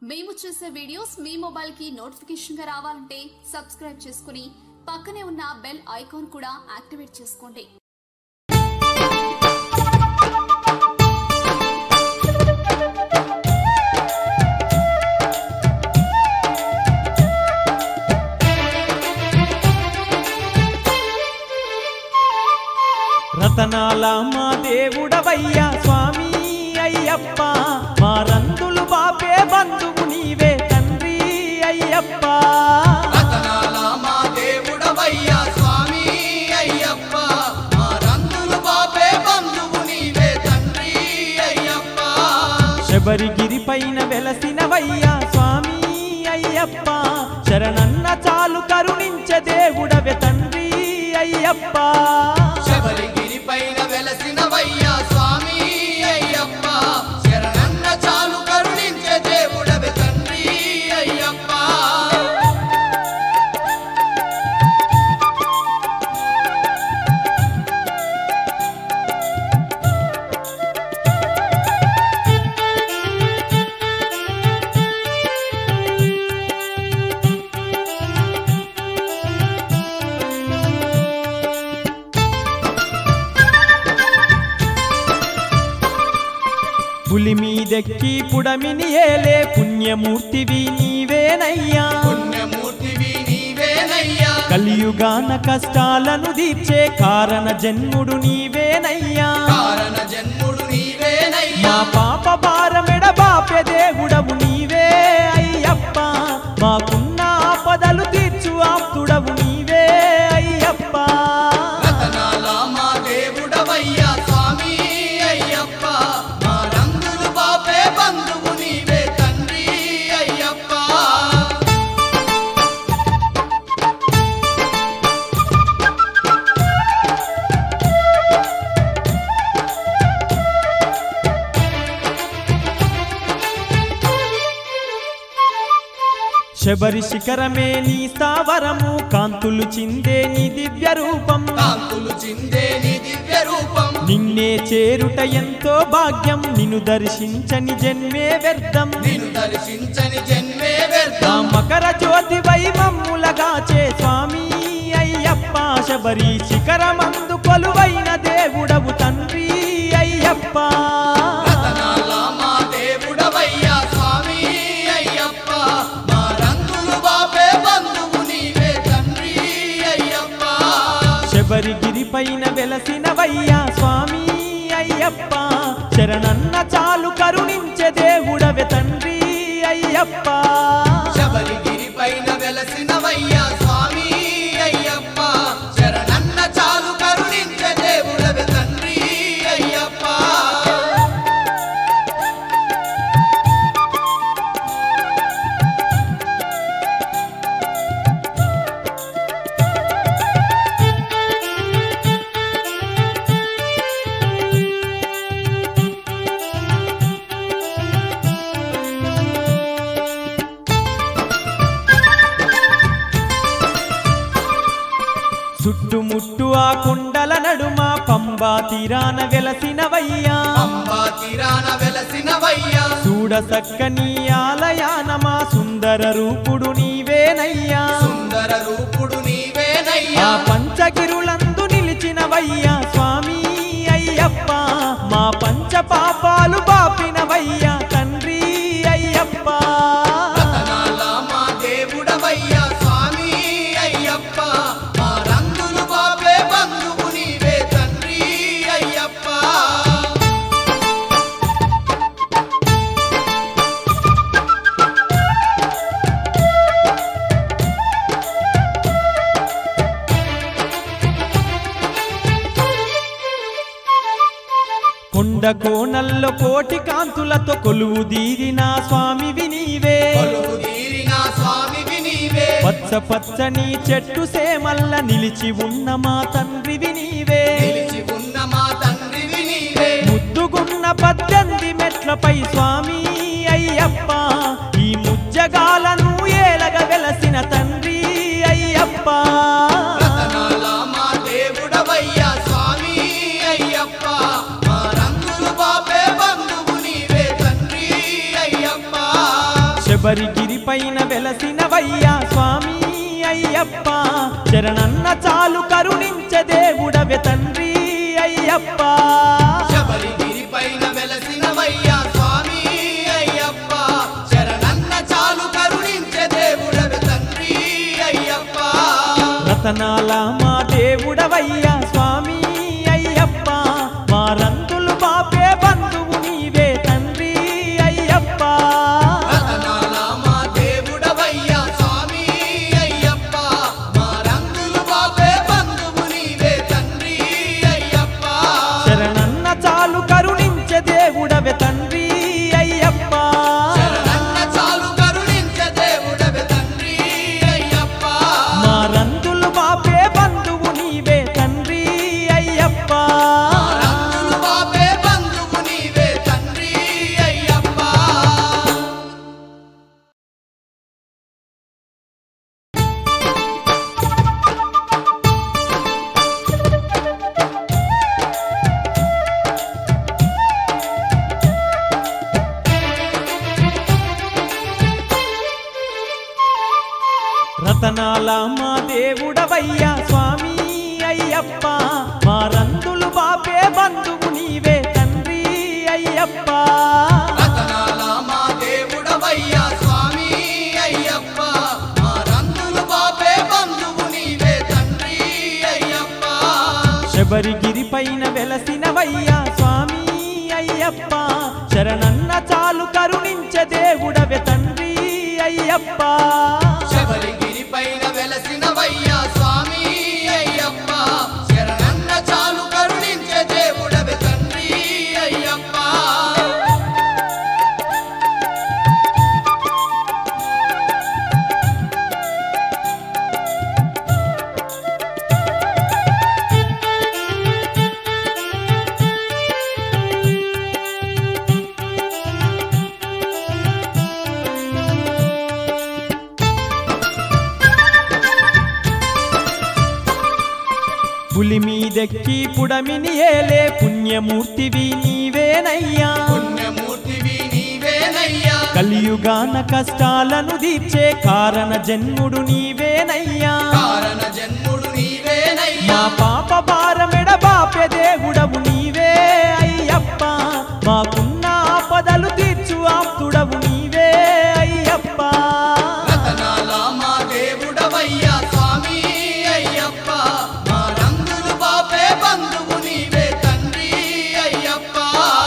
మేము చేసే వీడియోస్ మీ మొబైల్ కి నోటిఫికేషన్ గా రావాలంటే సబ్స్క్రైబ్ చేసుకుని పక్కనే ఉన్న బెల్ ఐకాన్ కూడా యాక్టివేట్ చేసుకోండి రతనాల మా దేవుడవయ్యా స్వామి అయ్యప్ప మా రందులు బాపే బంధువు నీవే తండ్రి అయ్యప్ప రతనాల మా దేవుడవయ్యా స్వామి అయ్యప్ప మా రంగులు బాపే బంధువు నీవే తండ్రి అయ్యప్ప శబరిగిరి పైన వెలసినవయ్యా స్వామి అయ్యప్ప శరణన్న చాలు కరుణించే దేవుడవే తండ్రి అయ్యప్ప శబరిగిరి పైన వెలసినవయ్యా స్వామి అయ్యప్ప శరణన్న చాలు కరుణించే దేవుడవే తండ్రి అయ్యప్ప పులి మీదెక్కి పుడమిని ఏలే పుణ్యమూర్తివి నీవేనయ్యా పుణ్యమూర్తివి నీవేనయ్యా కలియుగాన కష్టాలను తీర్చే కారణ జన్ముడు నీవేనయ్యా కారణ జన్ముడు మా నీవేనయ్యా పాప భారమెడ బాపె దేవుడవు నీవే అయ్యప్ప మాకున్న ఆపదలు తీర్చు ఆప్తుడవు నీవే అయ్యప్ప రతనాల మా దేవుడవయ్యా స్వామి అయ్యప్ప మా రంగులు బాపే బంధువు నీవే తండ్రి అయ్యప్ప శబరి శిఖరమే నీ స్థావరము కాంతులు చిందే నీ దివ్య రూపం కాంతులు చిందే నీ దివ్య రూపం నిన్నే చేరుట ఎంతో భాగ్యం నిన్ను దర్శించని జన్మే వ్యర్థం నిన్ను దర్శించని జన్మే నా వ్యర్థం మకర జ్యోతి వైమమ్ములగాచే స్వామి అయ్యప్ప శబరి శిఖరమందు కొలువైన దేవుడవు తండ్రి అయ్యప్ప రతనాల మా దేవుడవయ్యా స్వామి అయ్యప్ప మా రంగులు బాపే బంధువు నీవే తండ్రి అయ్యప్ప శబరిగిరి పైన వెలసినవయ్యా స్వామి అయ్యప్ప శరణన్న చాలు కరుణించే దేవుడవే తండ్రి అయ్యప్ప శబరిగిరి పైన వెలసినవయ్యా స్వామి అయ్యప్ప శరణన్న చాలు కరుణించే దేవుడవే తండ్రి అయ్యప్ప చుట్టుముట్టు ఆ కుండల నడుమ పంబా తీరాన వెలసినవయ్యా అంబా తీరాన వెలసినవయ్యా చూడ సక్కని ఆలయాన మా సుందర రూపుడు నీవేనయ్యా సుందర రూపుడు ఆ నీవేనయ్యా పంచగిరులందు నిలిచినవయ్యా స్వామి అయ్యప్ప మా పంచ పాపాలు బాపినవయ్యా తండ్రి అయ్యప్ప రతనాల మా దేవుడవయ్యా స్వామి అయ్యప్ప మా రంగులు బాపే బంధువు నీవే తండ్రి అయ్యప్ప కొండ కోనల్లో కోటి కాంతులతో కొలువు దీరిన స్వామివి నీవే కొలువు తీరిన స్వామివి నీవే పచ్చ పచ్చని చెట్టు సేమల్ల నిలిచి ఉన్న మా తండ్రివి నీవే నిలిచి ఉన్న మా తండ్రివి నీవే ముద్దుగున్న పద్దెనిమిది మెట్లపై స్వామి అయ్యప్ప ఈ ముజ్జగాలను ఏలగ వెలసిన తండ్రి అయ్యప్ప రతనాల మా దేవుడవయ్యా స్వామి అయ్యప్ప మా రంగులు బాపే బంధువు నీవే తండ్రి శబరిగిరి పైన వెలసినవయ్యా స్వామి అయ్యప్ప శరణన్న చాలు కరుణించే దేవుడవే తండ్రి అయ్యప్ప శబరిగిరి పైన వెలసినవయ్యా స్వామి అయ్యప్ప శరణన్న చాలు కరుణించే దేవుడవి తండ్రి అయ్యప్ప రతనాల మా దేవుడవయ్యా స్వామి అయ్యప్ప మా రంగులు బాపే బంధువు నీవే తండ్రి అయ్యప్ప రతనాల మా దేవుడవయ్యా స్వామి అయ్యప్ప మా రంగులు బాపే బంధువు నీవే తండ్రి అయ్యప్ప శరణన్న చాలు కరుణించే దేవుడవే తండ్రి అయ్యప్ప శరణన్న చాలు కరుణించే దేవుడవి తండ్రి అయ్యప్ప మా రంగులు బాపే బంధువు నీవే తండ్రి అయ్యప్ప రంగులు బాపే బంధువు నీవే తండ్రి అయ్యప్ప రతనాల మా దేవుడవయ్యా స్వామి అయ్యప్ప మా రంగులు బాపే బంధువు నీవే తండ్రి అయ్యప్ప రతనాల మా దేవుడవయ్యా స్వామి అయ్యప్ప మా రంగులు బాపే బంధువు నీవే తండ్రి అయ్యప్ప శబరిగిరి పైన వెలసినవయ్యా స్వామి అయ్యప్ప శరణన్న చాలు కరుణించే దేవుడవే తండ్రి అయ్యప్ప శబరిగిరి పైన వెలసినవయ్యా స్వామి అయ్యప్ప శరణన్న చాలు కరుణించే దేవుడవి తండ్రి అయ్యప్ప పులి మీదెక్కి పుడమిని ఏలే పుణ్యమూర్తివి నీవేనయ్యా పుణ్యమూర్తివి నీవేనయ్యా కలియుగాన కష్టాలను తీర్చే కారణ జన్ముడు నీవేనయ్యా కారణ జన్ముడు మా నీవేనయ్యా పాప భారమెడ బాపె దేవుడవు నీవే అయ్యప్ప మాకున్న ఆపదలు తీర్చు ఆప్తుడవు నీవే అయ్యప్ప రతనాల మా దేవుడవయ్యా స్వామి అయ్యప్ప మా రంగులు బాపే బంధువు నీవే తండ్రి అయ్యప్ప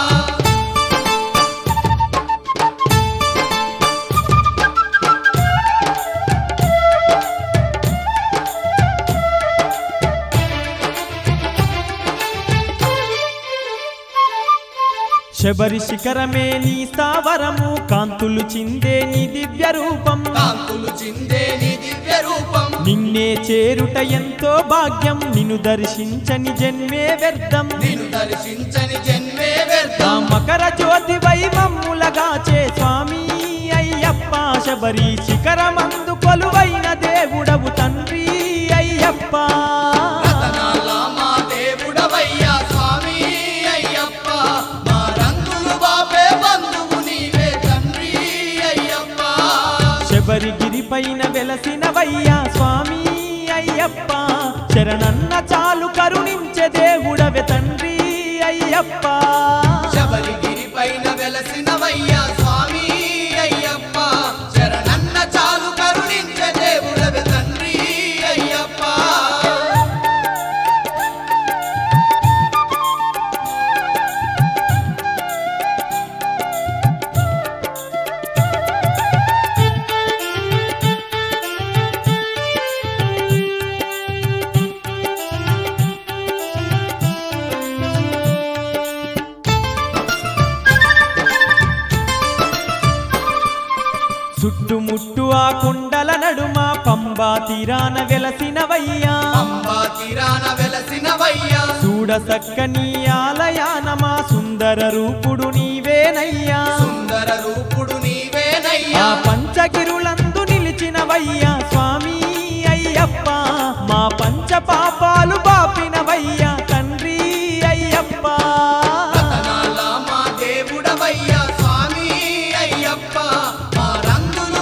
శబరి శిఖరమే నీ స్థావరము కాంతులు చిందే నీ దివ్య రూపం కాంతులు చిందే నీ దివ్య రూపం నిన్నే చేరుట ఎంతో భాగ్యం నిన్ను దర్శించని జన్మే వ్యర్థం నిన్ను దర్శించని జన్మే నా వ్యర్థం మకర జ్యోతి వైమమ్ములగాచే స్వామి అయ్యప్ప శబరి శిఖరమందు కొలువైన దేవుడవు తండ్రి అయ్యప్ప రతనాల మా దేవుడవయ్యా స్వామి అయ్యప్ప మా రంగులు బాపే బంధువు నీవే తండ్రి అయ్యప్ప శబరిగిరి పైన వెలసినవయ్యా స్వామి అయ్యప్ప శరణన్న చాలు కరుణించే దేవుడవే తండ్రి అయ్యప్ప శబరిగిరి పైన వెలసినవయ్యా స్వామి అయ్యప్ప శరణన్న చాలు కరుణించే దేవుడవి తండ్రి అయ్యప్ప చుట్టుముట్టు ఆ కుండల నడుమ పంబా తీరాన వెలసినవయ్యా అంబా తీరాన వెలసినవయ్యా చూడ సక్కని ఆలయాన మా సుందర రూపుడు నీవేనయ్యా సుందర రూపుడు ఆ నీవేనయ్యా పంచగిరులందు నిలిచినవయ్యా స్వామి అయ్యప్ప మా పంచ పాపాలు బాపినవయ్యా తండ్రి అయ్యప్ప రతనాల మా దేవుడవయ్యా స్వామి అయ్యప్ప మా రంగులు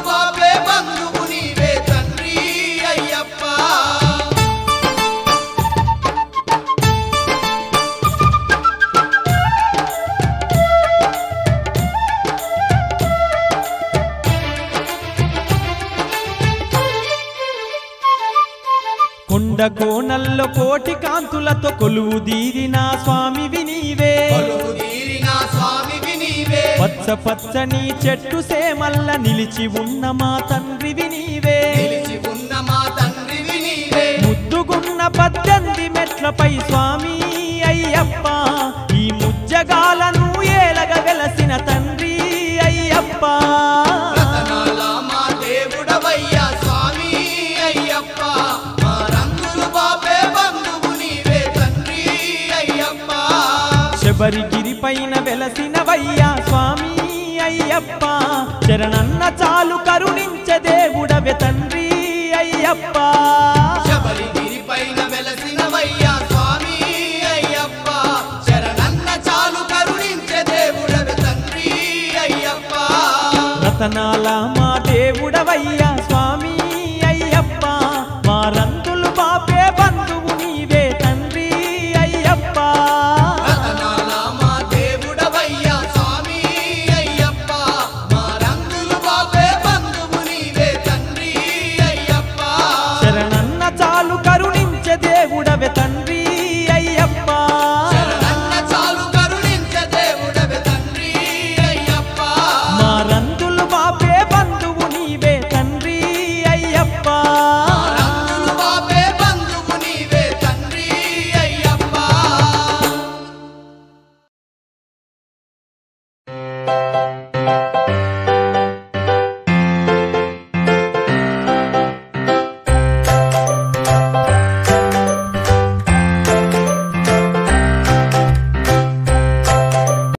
కొండ కోనల్లో కోటి కాంతులతో కొలువు దీరిన స్వామివి నీవే కొలువు తీరిన స్వామివి నీవే పచ్చ పచ్చని చెట్టు సేమల్ల నిలిచి ఉన్న మా తండ్రివి నీవే నిలిచి ఉన్న మా తండ్రివి నీవే ముద్దుగున్న పద్దెనిమిది మెట్లపై స్వామి అయ్యప్ప ఈ ముజ్జగాలను ఏలగ వెలసిన తండ్రి అయ్యప్ప రతనాల మా దేవుడవయ్యా స్వామి అయ్యప్ప మా రంగులు బాపే బంధువు నీవే తండ్రి అయ్యప్ప శబరిగిరి పైన వెలసినవయ్యా స్వామి అయ్యప్ప చరణన్న చాలు కరుణించే దేవుడవే తండ్రి అయ్యప్ప శబరిగిరి పైన వెలసినవయ్యా స్వామి అయ్యప్ప శరణన్న చాలు కరుణించే దేవుడవి తండ్రి అయ్యప్ప రతనాల మా దేవుడవయ్యా